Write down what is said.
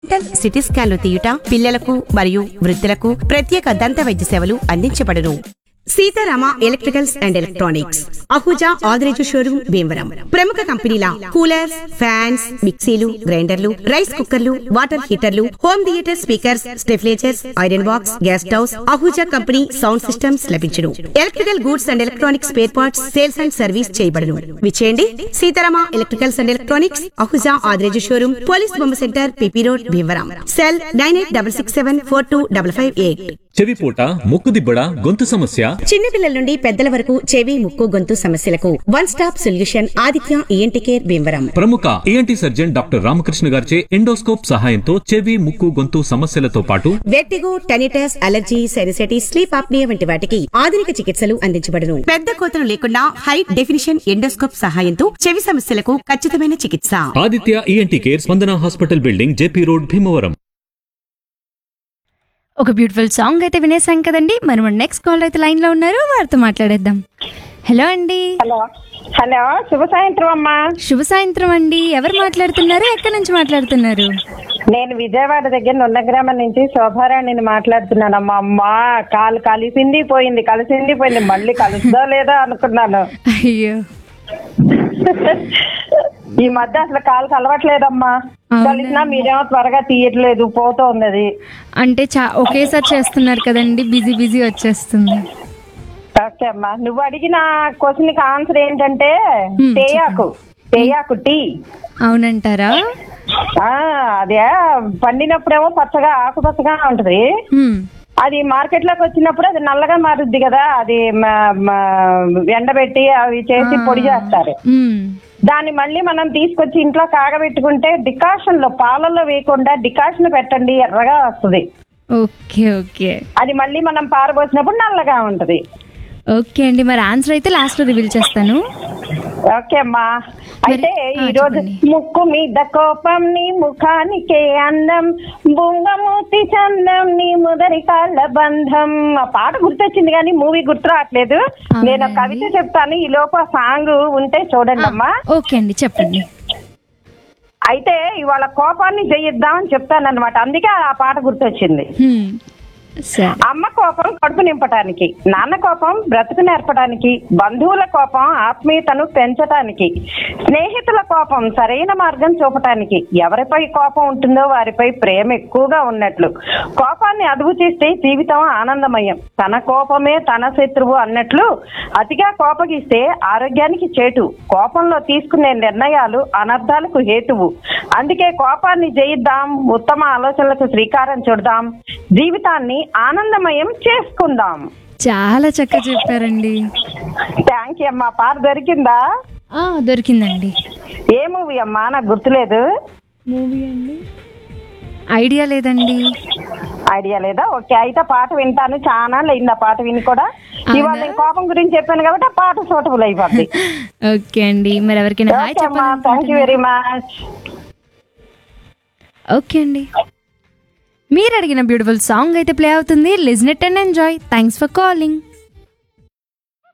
Dental city స్కాన్లు తీయుట పిల్లలకు మరియు వృద్ధులకు ప్రత్యేక దంత వైద్య సేవలు అందించబడును Seetharama electricals and electronics Ahuja Adireju showroom Bhimavaram ప్రముఖ కంపెనీల కూలర్స్ ఫ్యాన్స్ మిక్సీలు గ్రైండర్లు రైస్ కుక్కర్లు వాటర్ హీటర్లు home theatre speakers stabilisers iron box gas stoves Ahuja company sound systems లభించును electrical goods and electronics spare parts sales and service చేయబడును విచేయండి Seetharama electricals and electronics Ahuja Adireju showroom police బొమ్మ centre P P road Bhimavaram cell nine eight double six seven four two double five eight చెవిపూట ముక్కుదిబ్బడ గొంతు సమస్య చిన్నపిల్లల నుండి పెద్దల వరకు చెవి ముక్కు గొంతు సమస్యలకు one stop solution Aditya ENT care Bhimavaram ప్రముఖ ఏఎన్టీ సర్జన్ డాక్టర్ రామకృష్ణ గారిచే ఎండోస్కోప్ సహాయంతో చెవి ముక్కు గొంతు సమస్యలతో పాటు vertigo tinnitus allergy sinusitis sleep apnea వంటి వాటికి ఆధునిక చికిత్సలు అందించబడును పెద్ద కోతలు లేకుండా హై డెఫినిషన్ ఎండోస్కోప్ సహాయంతో చెవి సమస్యలకు ఖచ్చితమైన చికిత్స Aditya ENT care Spandana hospital building JP road Bhimavaram ఒక బ్యూటిఫుల్ సాంగ్ అయితే వినేసాం కదండి మరి మన నెక్స్ట్ కాల్ అయితే లైన్ లో ఉన్నారు వారితో మాట్లాడేద్దాం హలో అండి హలో హలో శుభ సాయంత్రం అమ్మా శుభ సాయంత్రం అండి ఎవరు మాట్లాడుతున్నారు ఎక్కడి నుంచి మాట్లాడుతున్నారు నేను విజయవాడ దగ్గర నున్న గ్రామం నుంచి శోభారాణిని మాట్లాడుతున్నానమ్మా అమ్మా కాలు కలిసింది పోయింది కలిసింది పోయింది మళ్ళీ కలుస్తుందో లేదో అనుకున్నాను అయ్యో ఈ మధ్య అసలు కాలు కలవట్లేదమ్మా అవునా? కలిసినా మీరేమో త్వరగా తీయట్లేదు పోతూ ఉన్నది అంటే చా ఒకేసారి చేస్తున్నారు కదండి బిజీ బిజీ వచ్చేస్తుంది ఓకే అమ్మా నువ్వు అడిగిన క్వశ్చన్ కి ఆన్సర్ ఏంటంటే Hmm, తేయాకు తేయాకు టీ అవునంటారా ఆ అదే పండినప్పుడేమో పచ్చగా ఆకుపచ్చగా ఉంటది హ్మ్. అది మార్కెట్ లోకి వచ్చినప్పుడు అది నల్లగా మారుద్ది కదా అది మ- మ- ఎండబెట్టి అవి చేసి పొడి చేస్తారు హ్మ్. దాన్ని మళ్ళీ మనం తీసుకొచ్చి ఇంట్లో కాగబెట్టుకుంటే డికాషన్ లో పాలల్లో వేయకుండా డికాషన్ పెట్టండి ఎర్రగా వస్తుంది ఓకే ఓకే అది మళ్ళీ మనం పారబోసినప్పుడు నల్లగా ఉంటది ఓకే అండి మరి ఆన్సర్ అయితే లాస్ట్ లో రివీల్ చేస్తాను ఓకే అమ్మా అయితే ఆ, ఈ రోజు చెప్పండి. ముక్కు మీద కోపం నీ ముఖానికే అందం బుంగమూతి చందం నీ ముదరి కాళ్ళ బంధం ఆ పాట గుర్తొచ్చింది కానీ మూవీ గుర్తు రావట్లేదు నేను ఒక కవిత చెప్తాను ఈ లోపు ఆ సాంగ్ ఉంటే చూడండి అమ్మా ఓకే అండి చెప్పండి అయితే ఇవాళ కోపాన్ని జయిద్దామని చెప్తాను అనమాట అందుకే ఆ పాట గుర్తొచ్చింది హ్మ్. సరే అమ్మ కోపం కడుపు నింపటానికి నాన్న కోపం బ్రతుకు నేర్పడానికి బంధువుల కోపం ఆత్మీయతను పెంచటానికి స్నేహితుల కోపం సరైన మార్గం చూపటానికి ఎవరిపై కోపం ఉంటుందో వారిపై ప్రేమ ఎక్కువగా ఉన్నట్లు కోపాన్ని అదుపు చేస్తే జీవితం ఆనందమయం తన కోపమే తన శత్రువు అన్నట్లు అతిగా కోపగిస్తే ఆరోగ్యానికి చేటు కోపంలో తీసుకునే నిర్ణయాలు అనర్థాలకు హేతువు అందుకే కోపాన్ని జయిద్దాం ఉత్తమ ఆలోచనలకు శ్రీకారం చుడదాం జీవితాన్ని ఆనందమయం చేసుకుందాం చాలా చక్కగా చెప్పారండి థ్యాంక్ యూ అమ్మా పాట దొరికిందా ఆ, దొరికిందండి ఏ మూవీ అమ్మా నాకు గుర్తులేదు మూవీ అండి ఐడియా లేదండి ఐడియా లేదా ఓకే అయితే పాట వింటాను చాలా లేయింది ఆ పాట విని కూడా ఇవాళ నేను కోపం గురించి చెప్పాను కాబట్టి ఆ పాట సూటబుల్ అయిపోద్ది ఓకే అండి మరి ఎవరికైనా హాయ్ ఓకే అమ్మా థ్యాంక్ యూ చెప్పాలి వెరీ మచ్ ఓకే అండి మీరు అడిగిన బ్యూటిఫుల్ సాంగ్ అయితే ప్లే అవుతుంది listen it and enjoy thanks for calling